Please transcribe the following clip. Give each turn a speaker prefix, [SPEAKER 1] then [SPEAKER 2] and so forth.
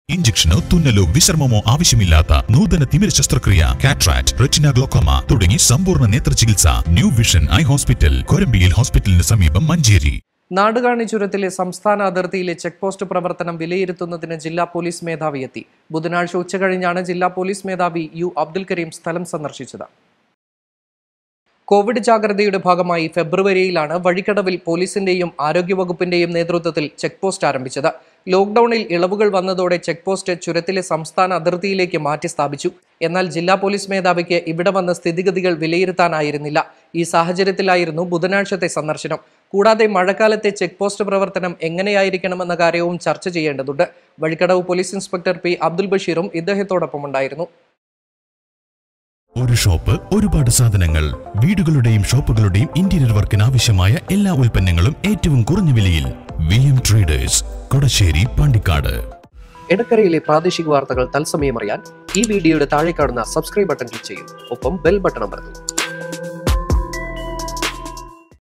[SPEAKER 1] ഇഞ്ചക്ഷനോ തുന്നലോ വിശ്രമമോ ആവശ്യമില്ലാത്ത നൂതന തിമിര ശസ്ത്രക്രിയ കാട്രാക്ട് റെറ്റിന ഗ്ലോക്കോമ തുടങ്ങി സമ്പൂർണ്ണ നേത്ര ചികിത്സ ന്യൂ വിഷൻ ഐ ഹോസ്പിറ്റൽ കൊരമ്പിയിൽ ഹോസ്പിറ്റലിന് സമീപം മഞ്ചേരി
[SPEAKER 2] നാടുകാണി ചുരത്തിലെ സംസ്ഥാന അതിർത്തിയിലെ ചെക്ക് പോസ്റ്റ് പ്രവർത്തനം വിലയിരുത്തുന്നതിന് ജില്ലാ പോലീസ് മേധാവി എത്തി ബുധനാഴ്ച ഉച്ചകഴിഞ്ഞാണ് ജില്ലാ പോലീസ് മേധാവി യു അബ്ദുൽ കരീം സ്ഥലം സന്ദർശിച്ചത് കോവിഡ് ജാഗ്രതയുടെ ഭാഗമായി ഫെബ്രുവരിയിലാണ് വഴിക്കടവിൽ പോലീസിന്റെയും ആരോഗ്യവകുപ്പിന്റെയും നേതൃത്വത്തിൽ ചെക്ക് പോസ്റ്റ് ആരംഭിച്ചത് ലോക്ഡൌണിൽ ഇളവുകൾ വന്നതോടെ ചെക്ക് പോസ്റ്റ് ചുരത്തിലെ സംസ്ഥാന അതിർത്തിയിലേക്ക് മാറ്റി സ്ഥാപിച്ചു എന്നാൽ ജില്ലാ പോലീസ് മേധാവിക്ക് ഇവിടെ വന്ന സ്ഥിതിഗതികൾ വിലയിരുത്താനായിരുന്നില്ല ഈ സാഹചര്യത്തിലായിരുന്നു ബുധനാഴ്ചത്തെ സന്ദർശനം കൂടാതെ മഴക്കാലത്തെ ചെക്ക് പോസ്റ്റ് പ്രവർത്തനം എങ്ങനെയായിരിക്കണമെന്ന കാര്യവും ചർച്ച ചെയ്യേണ്ടതുണ്ട് Vazhikkadavu police inspector P Abdul ബഷീറും ഇദ്ദേഹത്തോടൊപ്പം ഉണ്ടായിരുന്നു
[SPEAKER 1] ഒരു ഷോപ്പ് ഒരുപാട് സാധനങ്ങൾ വീടുകളുടെയും ഷോപ്പുകളുടെയും ഇന്റീരിയർ വർക്കിന് ആവശ്യമായ എല്ലാ ഉൽപ്പന്നങ്ങളും ഏറ്റവും കുറഞ്ഞ വിലയിൽ V M traders Kodassery Pandikkad
[SPEAKER 2] എടക്കരയിലെ പ്രാദേശിക വാർത്തകൾ തത്സമയം അറിയാൻ ഈ വീഡിയോയുടെ താഴെ കാണുന്ന സബ്സ്ക്രൈബ് ബട്ടൺ ക്ലിക്ക് ചെയ്യൂ ഒപ്പം ബെൽ ബട്ടൺ അമർത്തും